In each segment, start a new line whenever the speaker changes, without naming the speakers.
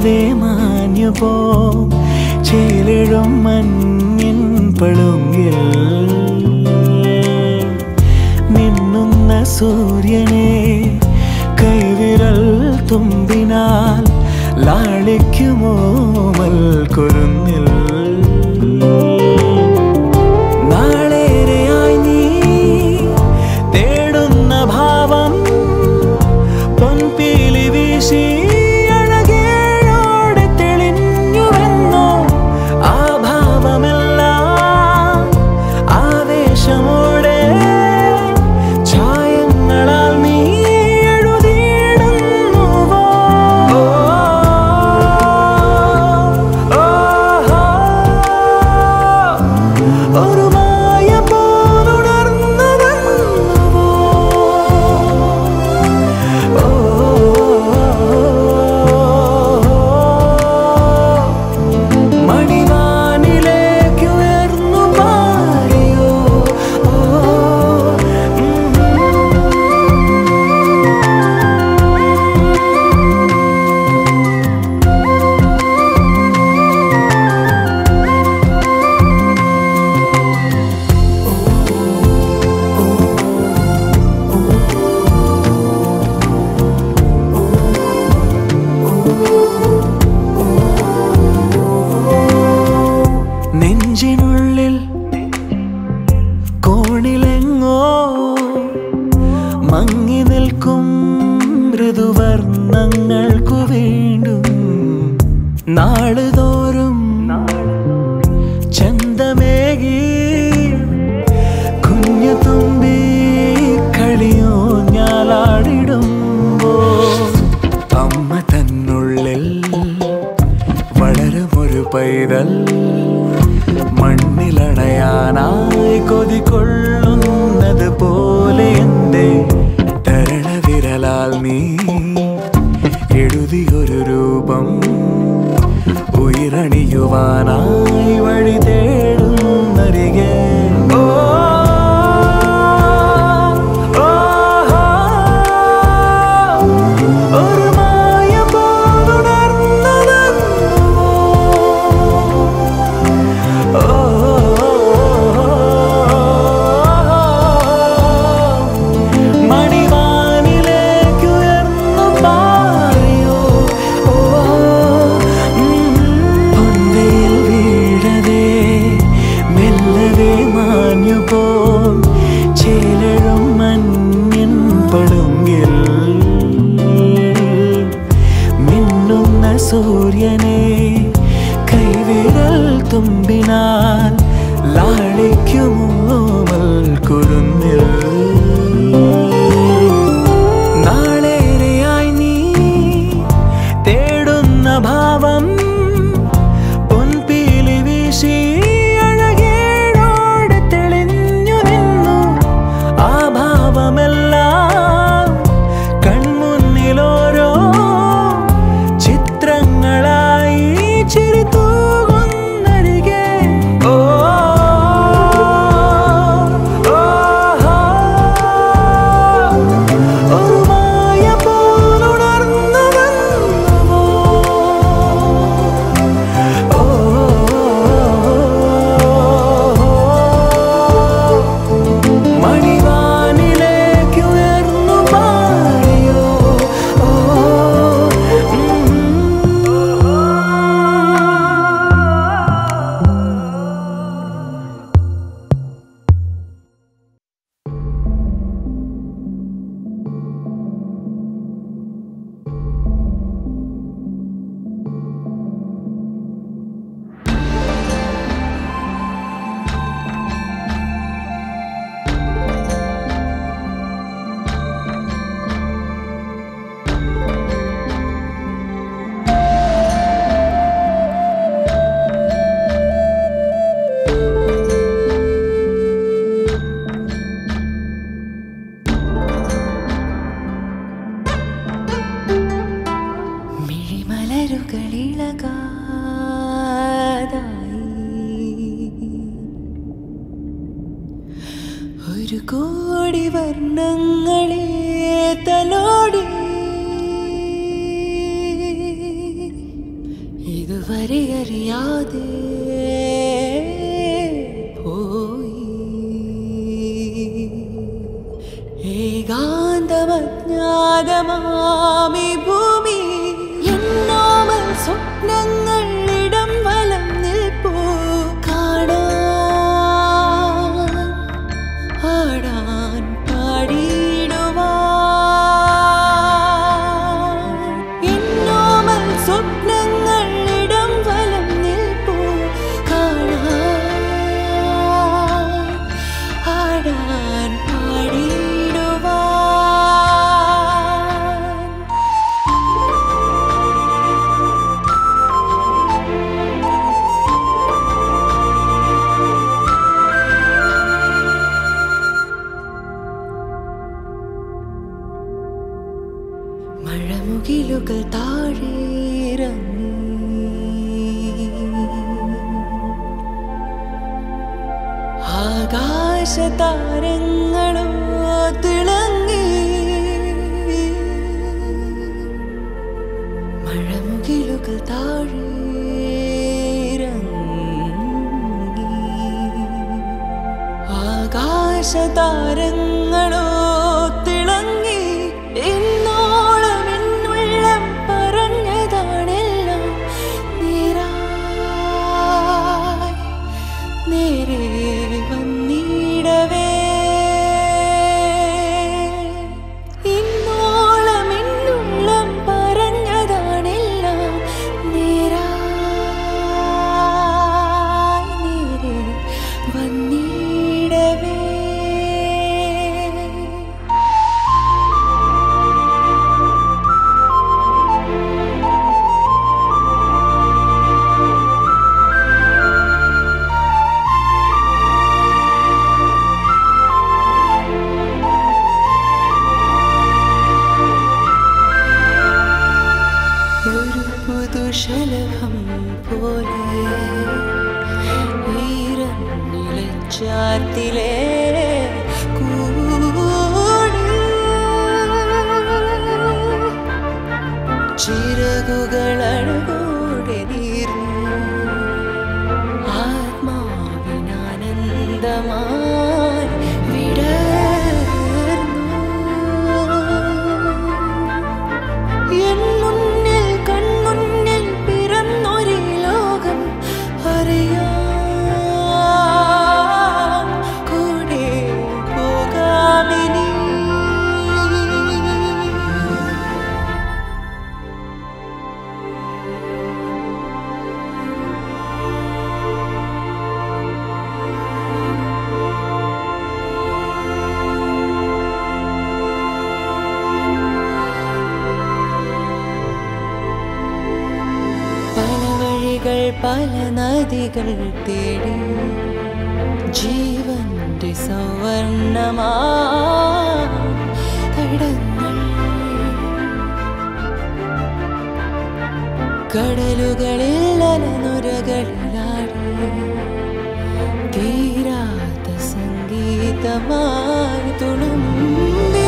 വീഴതെ മാഞ്ഞു പോ ചേലിഴും മഞ്ഞിൻ പളുങ്കിൽ മിന്നുന്ന സൂര്യനെ കൈവിരൽ തുമ്പിനാൽ ലാളിക്കുമോ മൽക്കുരുന്നിൽ നാളേറെയായി നീ തേടുന്ന ഭാവം പൊൻപീലി വീശി അഴകേഴോടെ തെളിഞ്ഞുവെന്നോ ആ ഭാവമെല്ലാം ആവേശമോടെ ഛായങ്ങളാൽ നീ എഴുതിയിടുന്നുവോ ഓ, ഓ, ഓ, ഒരു മായ പോലുണർന്നതെന്നുവോ ഓ, മണിവാനിലേക്ക് ഉയർന്നു മാറിയോ ഓ, നെഞ്ചിനുള്ളിൽ കോണിലെങ്ങോ മങ്ങി നിൽക്കും മൃദുവർണ്ണങ്ങൾക്കു വീണ്ടും നാളുതോറും ചന്തമേകി കുഞ്ഞു തുമ്പി കളിയോ ഞാലാടിടുമ്പോ അമ്മ തന്നുള്ളിൽ വളരുമൊരു പൈതൽ മണ്ണിലണയാനായി കൊതികൊള്ളുന്നത് പോലെ എൻ്റെ തരണവിരലാൽ നീ എഴുതിയൊരു രൂപം ഉയരണിയുവാനായി വഴി തേടുന്നരികെ ഓ, ഓ, ഒരു മായ പോലുണർന്നതെന്നുവോ മണിവാനിലേക്ക് ഉയർന്നു പാറിയോ ഓ പൊന്തയിൽ വീഴതേ മെല്ലവേ മാഞ്ഞു പോം ചേലഴും മഞ്ഞിൻ പളുങ്കിൽ മിന്നുന്ന സൂര്യനെ കൈവിരൽ തുമ്പിനാൽ ലാളിക്കുമോ മൽക്കുരുന്നിൽ നാളേറെയായി നീ തേടുന്ന ഭാവം പൊൻപീലി വീശി അഴകേഴോടെ തെളിഞ്ഞു നിന്നു ആ ഭാവമെല്ലാം കൺമുന്നിലോരോ ചിത്രങ്ങളായി ചിരി തൂകുന്നരികെ ഓ ഓ, ഒരു മായ പോലുണർന്നതെന്നുവോ ഓ, മണിവാനിലേക്ക് ഉയർന്നു മാറിയോ ഓ, മിഴിമലരുകളിളകാതായി ഒരു കോടി വർണ്ണങ്ങളെ തലോടി സ്വർഗമാമി ഭൂമി എന്നോമൽ സ്വപ്നങ്ങൾ ഇടം വലം നിൽപ്പൂ കാണാൻ ആടാൻ പാടിയിടുവാൻ എന്നോമൽ സ്വപ്നങ്ങൾ ഇടം വലം നിൽപ്പൂ കാണാൻ ആടാൻ പാടിയിടുവാൻ മഴമുകിലുകൾ താഴേറങ്ങി ആകാശതാരങ്ങളോ തിളങ്ങി മഴമുകിലുകൾ താഴേറങ്ങി ആകാശതാരങ്ങളോ തിളങ്ങി എന്നോളം എന്നുള്ളം പറഞ്ഞതാണെല്ലാം നേരായി നേരെ വന്നിടവേ ഇന്നോളം എന്നുള്ളം പറഞ്ഞതാണെല്ലാം നേരായി നേരെ വന്നിടവേ ഒരു പുതുശലഭം പോലെ ഈരന്നിലച്ചാത്തിലെ കൂടി ചിറകുകളഴകോടെ നീർന്നു ആത്മാവിനാനന്ദമായി വിടർന്നു എൻ മുന്നിൽ കൺമുന്നിൽ പിറന്നൊരു ലോകം അറിയാം കൂടെ പോകാമിനി പല വഴികൾ പല നദികൾ തേടി ജീവന്റെ സൗവർണമാ തടങ്ങൾ കടലുകളിൽ അലനുരകളിലാടി തീരാത്ത സംഗീതമായി തുളുമ്പി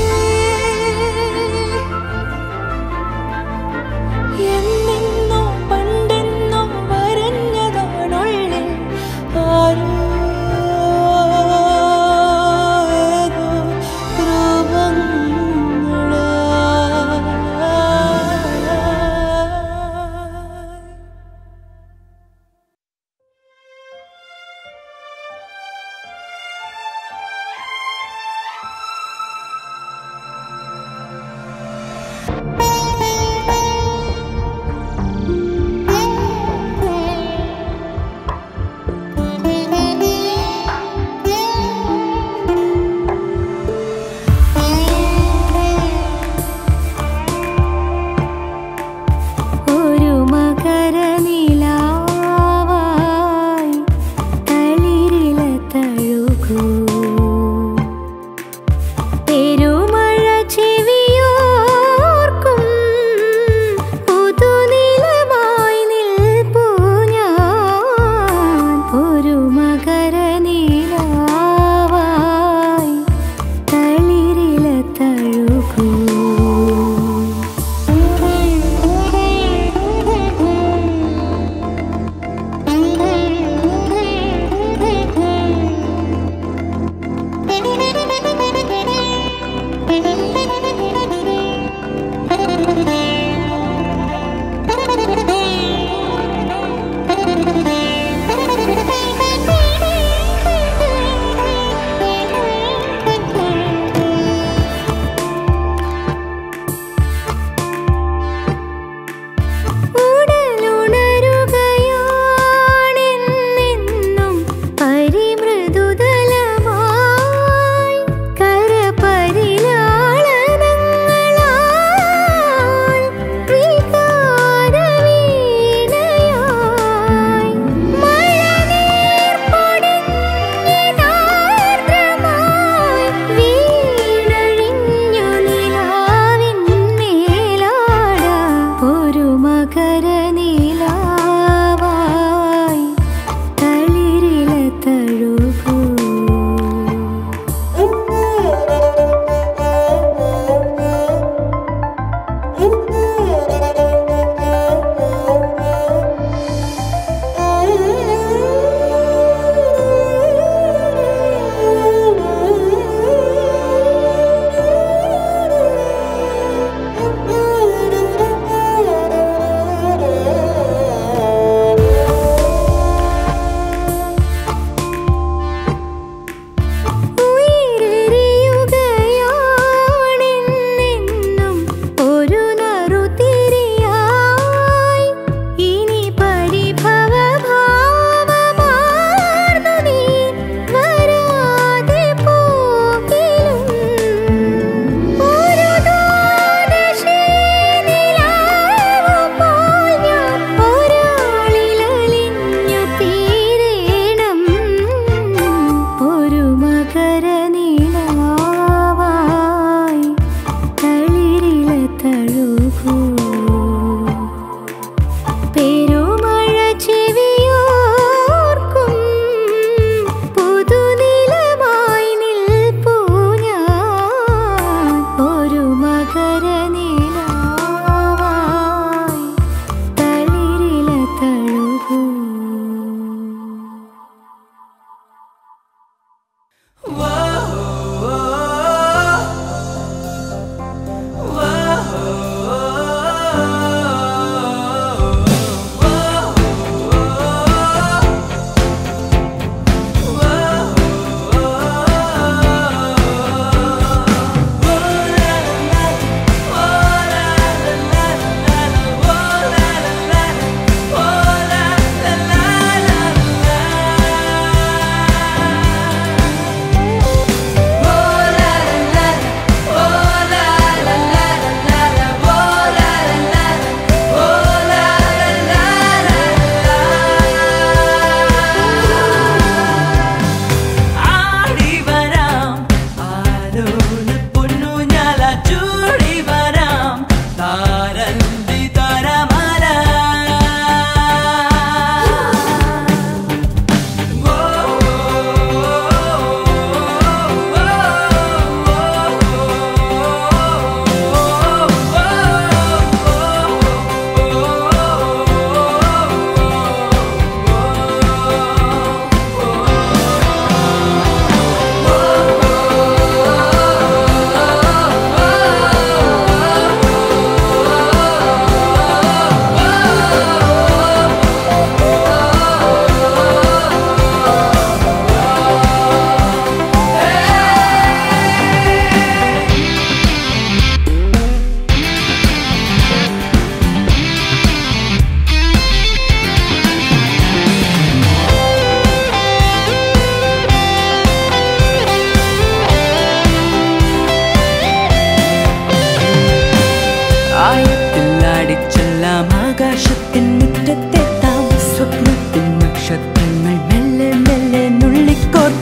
എന്നെന്നോ പണ്ടെന്നോ വരഞ്ഞതാണുള്ളിൽ ആരോ ഏതോ രൂപങ്ങളായി
Thank you.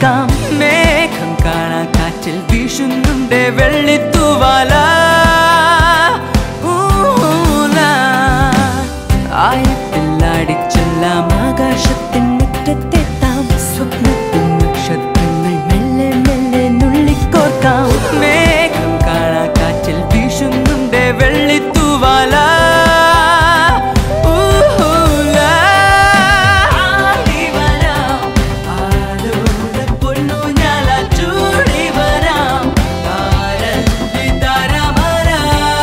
കേൾക്കാം മേഘം കാണാ കാറ്റിൽ വീശുന്നുണ്ട് വെള്ളിത്തൂവാല ഊല. ആയത്തിലാടിച്ചെല്ലാം ആകാശത്തിൻ മുറ്റത്തെത്താം സ്വപ്നത്തിൻ നക്ഷത്രങ്ങൾ മെല്ലെ മെല്ലെ നുള്ളിക്കോർക്കാം മേഘം കാണാ കാറ്റിൽ വീശുന്നുണ്ട് വെള്ളിത്തൂവാല ഊല. ആടി വരാം, ആലോല പൊന്നൂഞ്ഞാല ചൂടി വരാം, താരല്ലി താരമരാം.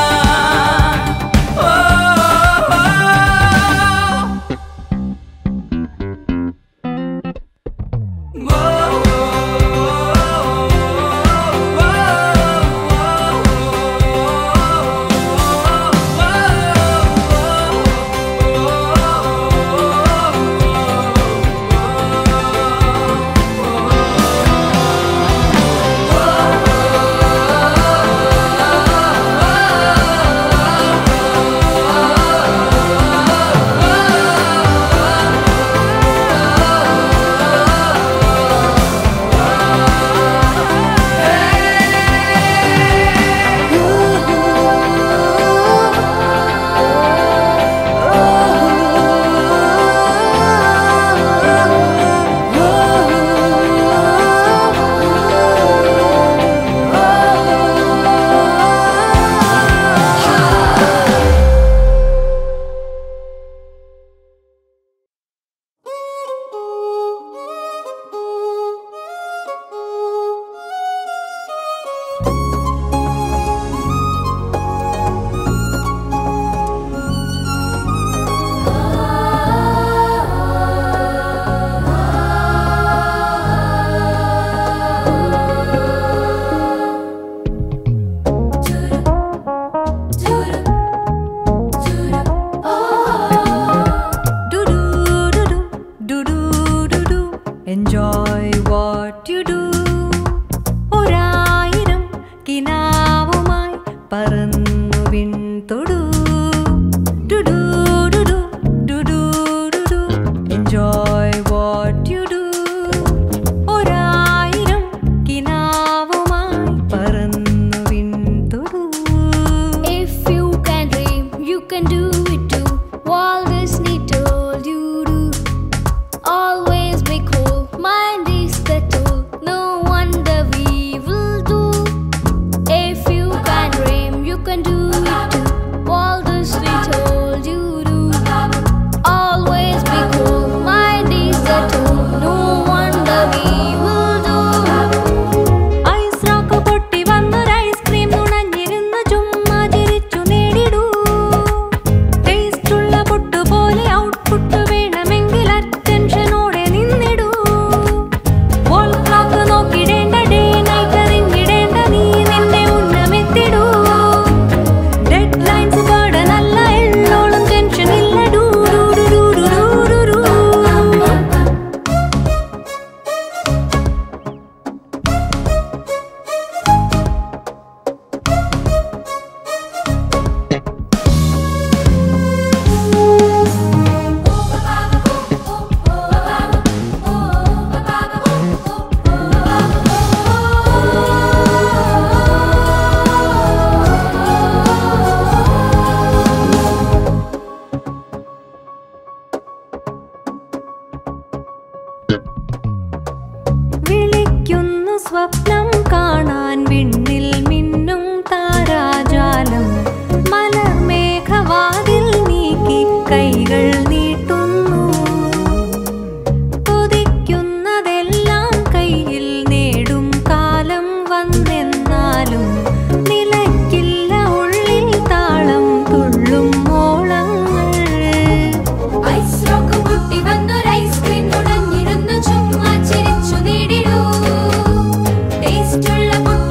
ഓ, ഓ, ഓ.
Enjoy what you do. ഒരായിരം കിനാവുമായി പറന്നു വിൺതൊടു ഡുഡു ഡുഡു ഡുഡു ഡുഡു Enjoy what you do. ഒരായിരം കിനാവുമായി പറന്നു വിൺതൊടു
If you can dream, you can do it too. Walt Disney told you to always be cool. Mind is the tool. No wonder we will do. If you can dream, you can do it too. Walt Disney told you to always be cool. Mind is the tool. No wonder we will do.
Ice rock പൊട്ടി വന്നൊരു ice cream നുണഞ്ഞിരുന്ന് ചുമ്മാ ചിരിച്ചു നേടിടൂ ടേസ്റ്റുള്ള പൊട്ട് പോലെ output വേണമെങ്കിൽ അറ്റൻഷനോടെ നിന്നിടൂ വോൾ ക്ലോക്ക് നോക്കിടേണ്ട ഡേ നൈറ്റ് അറിഞ്ഞിടേണ്ട നീ നിന്റെ ഉന്നമെത്തിടൂ ഡെഡ് ലൈൻസ് പാടനല്ല എള്ളോളം ടെൻഷൻ ഇല്ല do do do do do do do വിളിക്കുന്നു സ്വപ്നം കാണാൻ വിണ്ണിൽ മിന്നും താരാജാലം മലർമേഘവാതിൽ നീക്കി കൈകൾ നീട്ടുന്നു കൊതിക്കുന്നതെല്ലാം കയ്യിൽ നേടും കാലം വന്നെന്നാലും നിലയ്ക്കില്ല ഉള്ളിൽ താളം തുള്ളും മോളങ്ങൾ
ഐസ് റോക്ക് പൊട്ടി വന്നൊരു ഐസ്ക്രീം നുണഞ്ഞിരുന്നു ചുമ്മാ ചിരിച്ചു നേടിടൂ ടേസ്റ്റുള്ള പൊട്ട്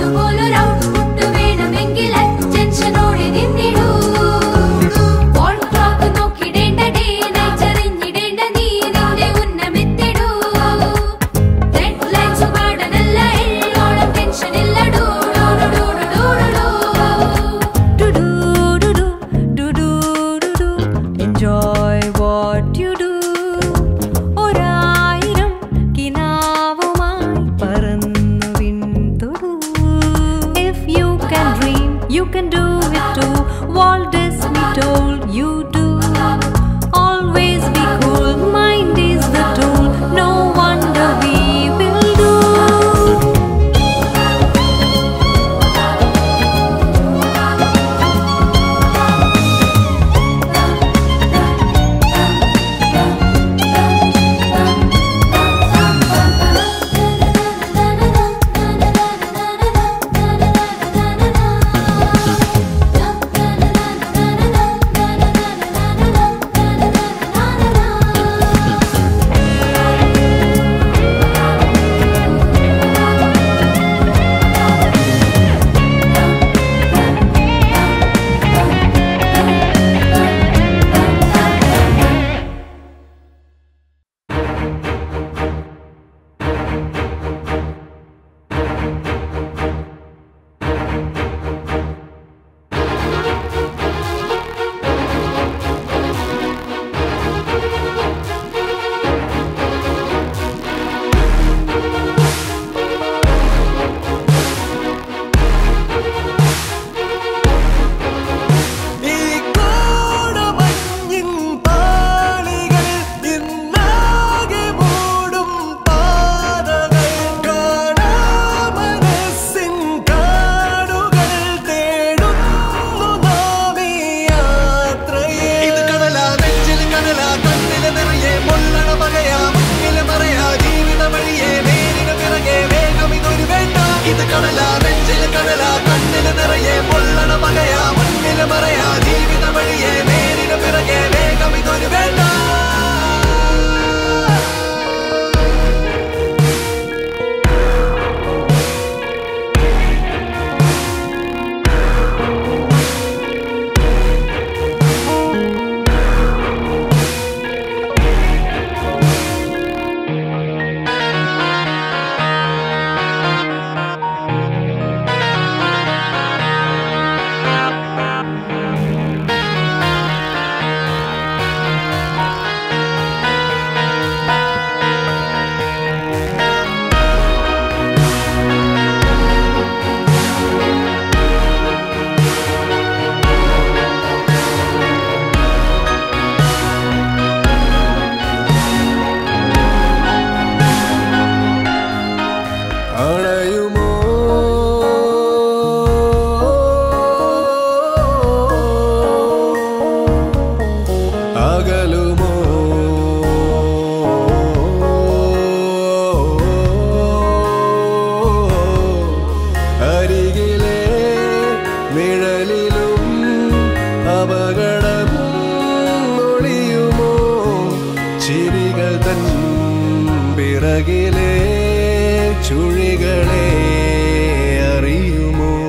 ചുഴികളെ അറിയുമോ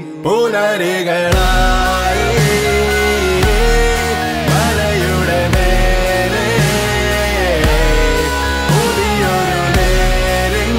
പുലരികളായി മലയുടെ മേലെ പുതിയൊരു നേരിൻ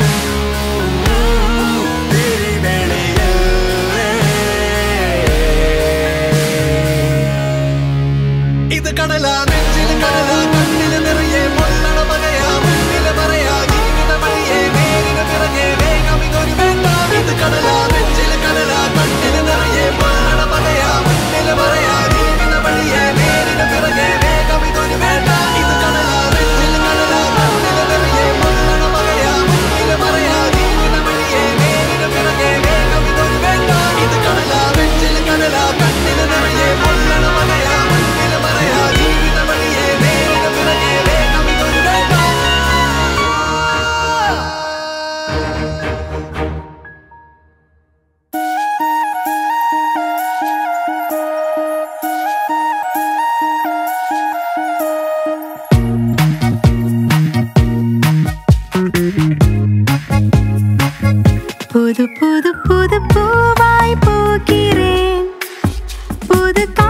തിരിവെളിയല്ലേ ഇത് കടലാ നെഞ്ചിൽ കടലാ കണ്ണില് നിറയെ പൊള്ളണ മകയാ മുന്നില് പറയാ ജീവിത വഴിയെ വേലിന് പിറകെ വേഗം ഇതൊരു വേണ്ട ഇത് കടലാ നെഞ്ചിൽ കടലാ കണ്ണില് നിറയെ പൊള്ളണ മകയാ മുന്നില് പറയാ ജീവിത വഴിയെ വേലിന് പിറകെ വേഗം ഇതൊരു വേണ്ട ഇത് കടലാ നെഞ്ചിൽ കടലാ കണ്ണില് നിറയെ പൊള്ളണ മകയാ മുന്നില് പറയാ ജീവിത വഴിയെ വേലിന് പിറകെ വേഗം ഇതൊരു വേണ്ട ഇത് കടലാ നെഞ്ചിൽ കടലാ കണ്ണില് നിറയെ പൊള്ളണ മകയാ മുന്നില് പറയാ ജീവിത വഴിയെ വേലിന് പിറകെ വേഗം ഇതൊരു വേണ്ട
புது புது புது பூவாய் பூக்கிறேன் புது கா